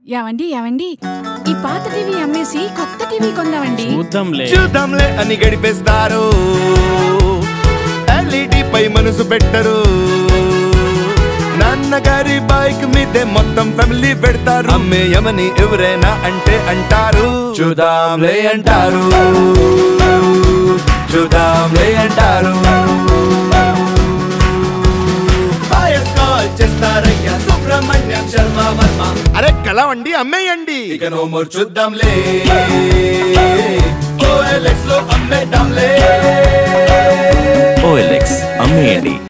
యావండి యావండి ఈ పాత టీవీ అమ్మేసి కొత్త టీవీ కొందామండి చూద్దాంలే చూద్దాంలే అని గడిపేస్తారు ఎల్ఈడి పై మనసు పెట్టరు నాన్నగారి బైక్ మీదే మొత్తం ఫ్యామిలీ పెడతారు అమ్మేయమని ఎవరైనా అంటే అంటారు చూద్దాంలే అంటారు చూద్దాంలే అంటారు బాయస్ కాల్ చేస్తారయ్యా సుబ్రహ్మణ్యం శర్మ వర్మ అరే కలవండి అమ్మేయండి ఇక నో మోర్ చూద్దాంలే ఓఎల్ఎక్స్ లో అమ్మేద్దాంలే ఓఎల్ఎక్స్ అమ్మేయండి